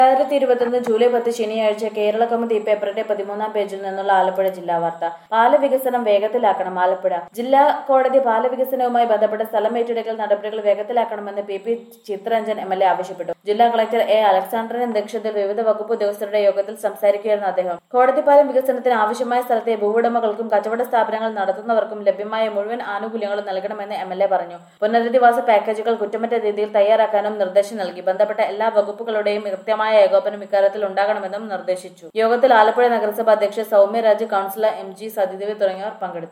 രണ്ടായിരത്തി ഇരുപത്തൊന്ന് ജൂലൈ പത്ത് ശനിയാഴ്ച കേരള കൗമുദി പേപ്പറിന്റെ പതിമൂന്നാം പേജിൽ നിന്നുള്ള ആലപ്പുഴ ജില്ലാ വാർത്ത പാലവികസനം വേഗത്തിലാക്കണം ആലപ്പുഴ ജില്ലാ കോടതി പാലവികസനവുമായി ബന്ധപ്പെട്ട സ്ഥലം ഏറ്റെടുക്കൽ നടപടികൾ വേഗത്തിലാക്കണമെന്ന് P P Chitharanjan M L A ആവശ്യപ്പെട്ടു ജില്ലാ കളക്ടർ എ അലക്സാണ്ടറിന്റെ അധ്യക്ഷതയിൽ വിവിധ വകുപ്പ് ഉദ്യോഗസ്ഥരുടെ യോഗത്തിൽ സംസാരിക്കുകയായിരുന്നു അദ്ദേഹം കോടതിപ്പാലം വികസനത്തിന് ആവശ്യമായ സ്ഥലത്തെ ഭൂവുടമകൾക്കും കച്ചവട സ്ഥാപനങ്ങൾ നടത്തുന്നവർക്കും ലഭ്യമായ മുഴുവൻ ആനുകൂല്യങ്ങളും നൽകണമെന്ന് എം എൽ എ പറഞ്ഞു പുനരധിവാസ പാക്കേജുകൾ കുറ്റമറ്റ രീതിയിൽ തയ്യാറാക്കാനും നിർദ്ദേശം നൽകി ബന്ധപ്പെട്ട എല്ലാ വകുപ്പുകളുടെയും കൃത്യമായ ഏകോപനം ഇക്കാര്യത്തിൽ ഉണ്ടാകണമെന്നും നിർദ്ദേശിച്ചു യോഗത്തിൽ ആലപ്പുഴ നഗരസഭ അധ്യക്ഷ Soumyaraj councillor M G Sathidevi തുടങ്ങിയവർ പങ്കെടുത്തു